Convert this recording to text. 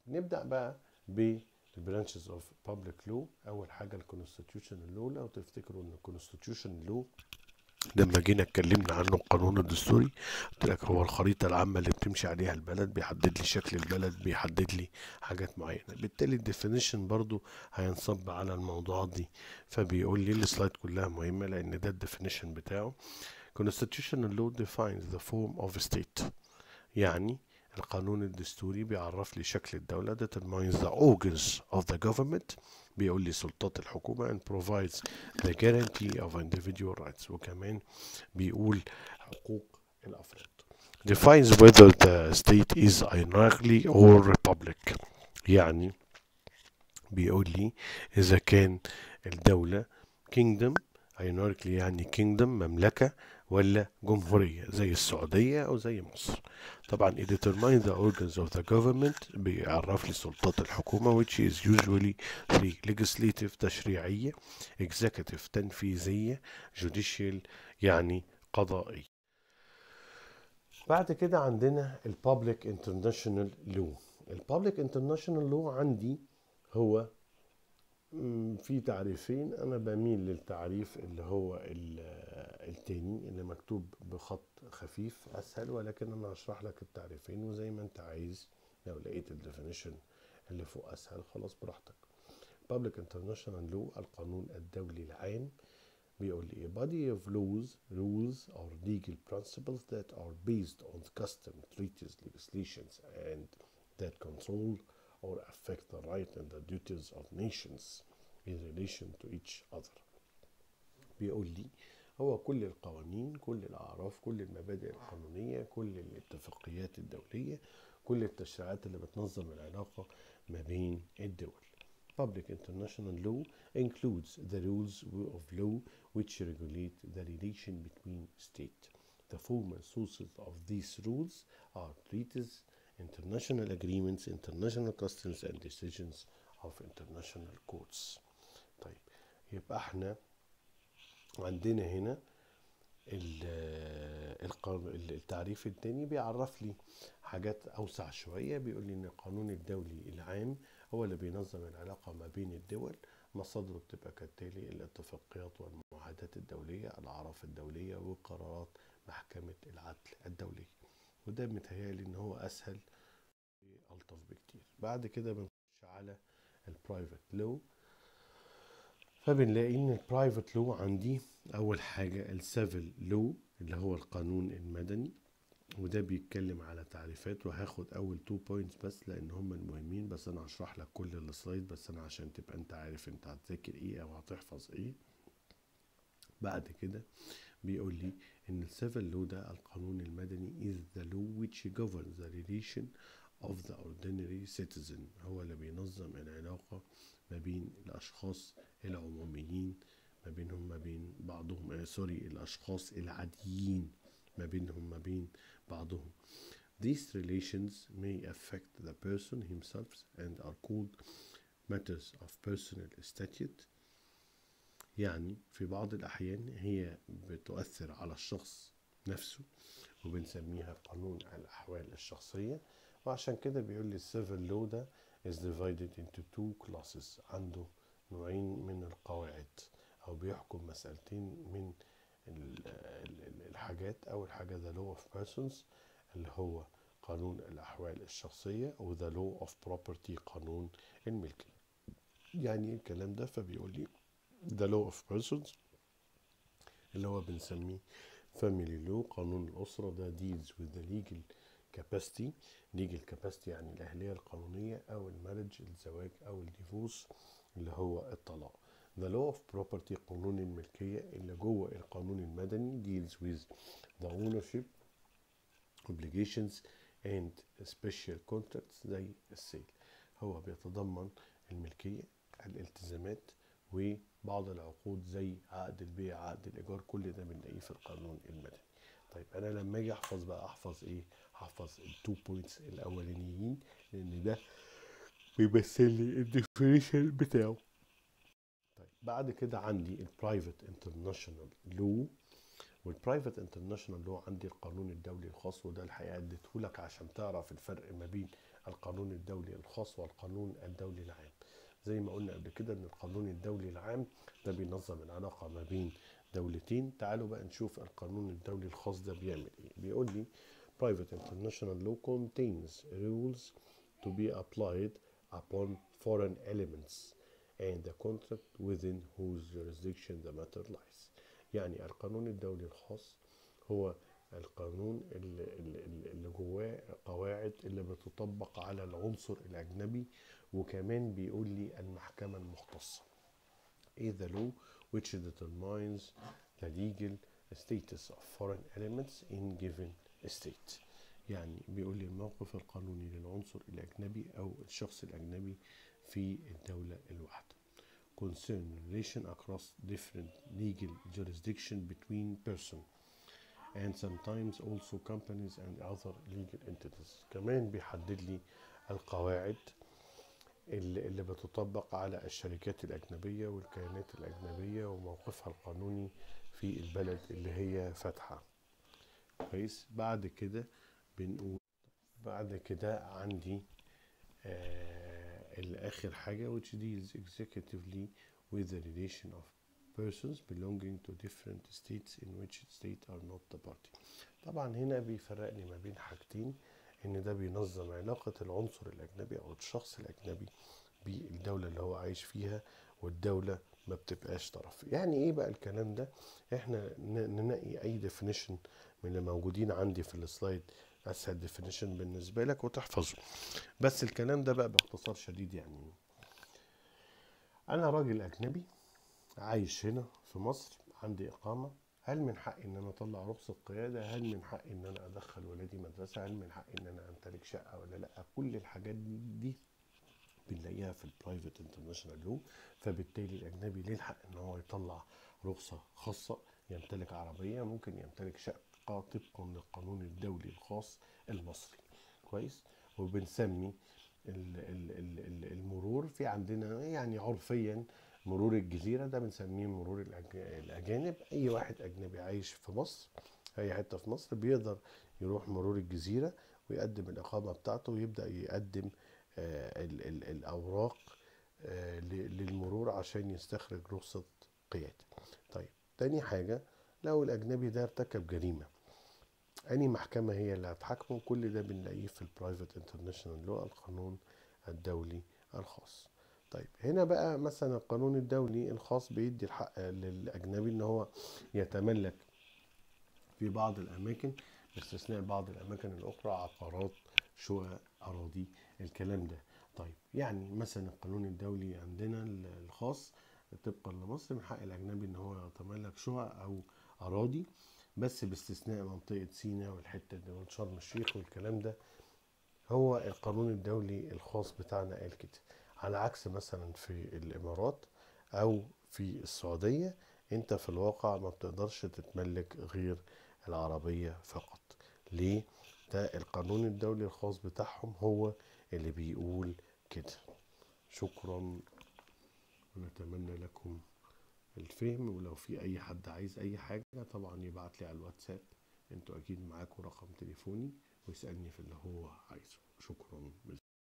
نبدا بقى ب branches of public law اول حاجه الكونستيتيوشن لو لو تفتكروا ان الكونستيتيوشن لو لما جينا اتكلمنا عنه القانون الدستوري قلت لك هو الخريطه العامه اللي بتمشي عليها البلد بيحدد لي شكل البلد بيحدد لي حاجات معينه بالتالي الديفينيشن برضو هينصب على الموضوعات دي فبيقول لي السلايد كلها مهمه لان ده الديفينيشن بتاعه constitutional law defines the form of a state يعني القانون الدستوري بيعرف لي شكل الدولة determines the organs of the government بيقول لي سلطات الحكومة and provides the guarantee of individual rights وكمان بيقول حقوق الأفراد defines whether the state is anarchy or republic يعني بيقول لي إذا كان الدولة kingdom anarchy يعني kingdom مملكة ولا جمهورية زي السعودية أو زي مصر طبعا it determines the organs of the government بيعرف لي سلطات الحكومة which is usually three legislative تشريعية executive تنفيذية judicial يعني قضائية بعد كده عندنا ال public international law ال public international law عندي هو مم، في تعريفين انا بميل للتعريف اللي هو ال- التاني اللي مكتوب بخط خفيف اسهل ولكن انا هشرح لك التعريفين وزي ما انت عايز لو لقيت الديفينيشن اللي فوق اسهل خلاص براحتك Public International Law القانون الدولي العام بيقول لي a body of laws rules or legal principles that are based on custom treaties legislations and that control or affect the right and the duties of nations in relation to each other بيقول لي هو كل القوانين كل الأعراف كل المبادئ القانونية كل الاتفاقيات الدولية كل التشريعات اللي بتنظم العلاقة ما بين الدول Public international law includes the rules of law which regulate the relation between states. The formal sources of these rules are treaties, international agreements, international customs and decisions of international courts. طيب يبقى احنا عندنا هنا ال- القانون- التعريف التاني بيعرف لي حاجات اوسع شويه بيقول لي ان القانون الدولي العام هو اللي بينظم العلاقه ما بين الدول مصادره بتبقى كالتالي الاتفاقيات والمعاهدات الدوليه الاعراف الدوليه وقرارات محكمه العدل الدوليه وده متهيألي ان هو اسهل والطف بكتير بعد كده بنخش على البرايفت لو فبنلاقي ان البرايفت لو عندي اول حاجه السيفل لو اللي هو القانون المدني وده بيتكلم على تعريفات وهاخد اول تو بوينتس بس لان هم المهمين بس انا هشرح لك كل السلايد بس انا عشان تبقى انت عارف انت هتذاكر ايه او هتحفظ ايه بعد كده بيقول لي ان السيفل لو ده القانون المدني is the law which governs the relation of the ordinary citizen هو اللي بينظم العلاقة ما بين الأشخاص العموميين ما بينهم ما بين بعضهم آه سوري الأشخاص العاديين ما بينهم ما بين بعضهم These relations may affect the person himself and are called matters of personal statute يعني في بعض الأحيان هي بتؤثر على الشخص نفسه وبنسميها قانون الأحوال الشخصية وعشان كده بيقول لي السيفل لو ده is divided into two classes عنده نوعين من القواعد أو بيحكم مسألتين من ال- ال- ال- الحاجات أول حاجة the law of persons اللي هو قانون الأحوال الشخصية و the law of property قانون الملكية يعني إيه الكلام ده فبيقول لي the law of persons اللي هو بنسميه family law قانون الأسرة ده deals with the legal capacity legal capacity يعني الأهلية القانونية أو المارج الزواج أو الديفورس اللي هو الطلاق the law of property قانون الملكية اللي جوه القانون المدني deals with the ownership obligations and special contracts زي السيل هو بيتضمن الملكية الالتزامات وبعض العقود زي عقد البيع عقد الإيجار كل ده بنلاقيه في القانون المدني طيب أنا لما أجي أحفظ بقى أحفظ إيه؟ هحفظ التو بوينتس الأولانيين لأن ده بيمثل لي الديفينيشن بتاعه طيب بعد كده عندي البرايفت انترناشونال لو والبرايفت انترناشونال لو عندي القانون الدولي الخاص وده الحقيقه اديته لك عشان تعرف الفرق ما بين القانون الدولي الخاص والقانون الدولي العام زي ما قلنا قبل كده ان القانون الدولي العام ده بينظم العلاقة ما بين دولتين تعالوا بقى نشوف القانون الدولي الخاص ده بيعمل ايه بيقول لي private international law contains rules to be applied upon foreign elements and the contract within whose jurisdiction the matter lies يعني القانون الدولي الخاص هو القانون اللي, اللي اللي جواه قواعد اللي بتطبق على العنصر الأجنبي وكمان بيقول لي المحكمة المختصة is the law which determines the legal status of foreign elements in given state يعني بيقول لي الموقف القانوني للعنصر الأجنبي أو الشخص الأجنبي في الدولة الواحدة concern relation across different legal jurisdiction between person and sometimes also companies and other legal entities كمان بيحدد لي القواعد اللي, اللي بتطبق على الشركات الأجنبية والكيانات الأجنبية وموقفها القانوني في البلد اللي هي فاتحة كويس بعد كده بنقول بعد كده عندي آه الآخر حاجة which deals executively with the relation of persons belonging to different states in which state are not the party طبعا هنا بيفرق لي ما بين حاجتين ان ده بينظم علاقة العنصر الاجنبي او الشخص الاجنبي بالدولة اللي هو عايش فيها والدولة ما بتبقاش طرف يعني ايه بقى الكلام ده احنا ننقي اي definition من اللي موجودين عندي في السلايد اسهل definition بالنسبة لك وتحفظه بس الكلام ده بقى باختصار شديد يعني انا راجل اجنبي عايش هنا في مصر عندي اقامة هل من حقي ان انا اطلع رخصة قيادة هل من حقي ان انا ادخل ولادي مدرسة هل من حقي ان انا امتلك شقة ولا لا كل الحاجات دي, دي بنلاقيها في البرايفت انترناشونال لو فبالتالي الاجنبي ليه الحق ان هو يطلع رخصة خاصة يمتلك عربية ممكن يمتلك شقة طبقا للقانون الدولي الخاص المصري كويس وبنسمي المرور في عندنا يعني عرفيا مرور الجزيرة ده بنسميه مرور الأجانب أي واحد أجنبي عايش في مصر أي حتة في مصر بيقدر يروح مرور الجزيرة ويقدم الإقامة بتاعته ويبدأ يقدم آه ال ال الأوراق آه للمرور عشان يستخرج رخصة قيادة طيب تاني حاجة لو الأجنبي ده ارتكب جريمة أي محكمة هي اللي هتحاكمه كل ده بنلاقيه في البرايفت انترناشونال لو القانون الدولي الخاص طيب هنا بقى مثلا القانون الدولي الخاص بيدي الحق للأجنبي إن هو يتملك في بعض الأماكن باستثناء بعض الأماكن الأخرى عقارات شقق أراضي الكلام ده طيب يعني مثلا القانون الدولي عندنا الخاص طبقا لمصر من حق الأجنبي إن هو يتملك شقق أو أراضي بس باستثناء منطقة سيناء والحتة دي وشرم الشيخ والكلام ده هو القانون الدولي الخاص بتاعنا قال كده على عكس مثلا في الامارات او في السعودية انت في الواقع ما بتقدرش تتملك غير العربية فقط ليه ده القانون الدولي الخاص بتاعهم هو اللي بيقول كده شكرا ونتمنى لكم الفهم ولو في اي حد عايز اي حاجة طبعا يبعت لي على الواتساب انتوا اكيد معاكم رقم تليفوني ويسألني في اللي هو عايزه شكرا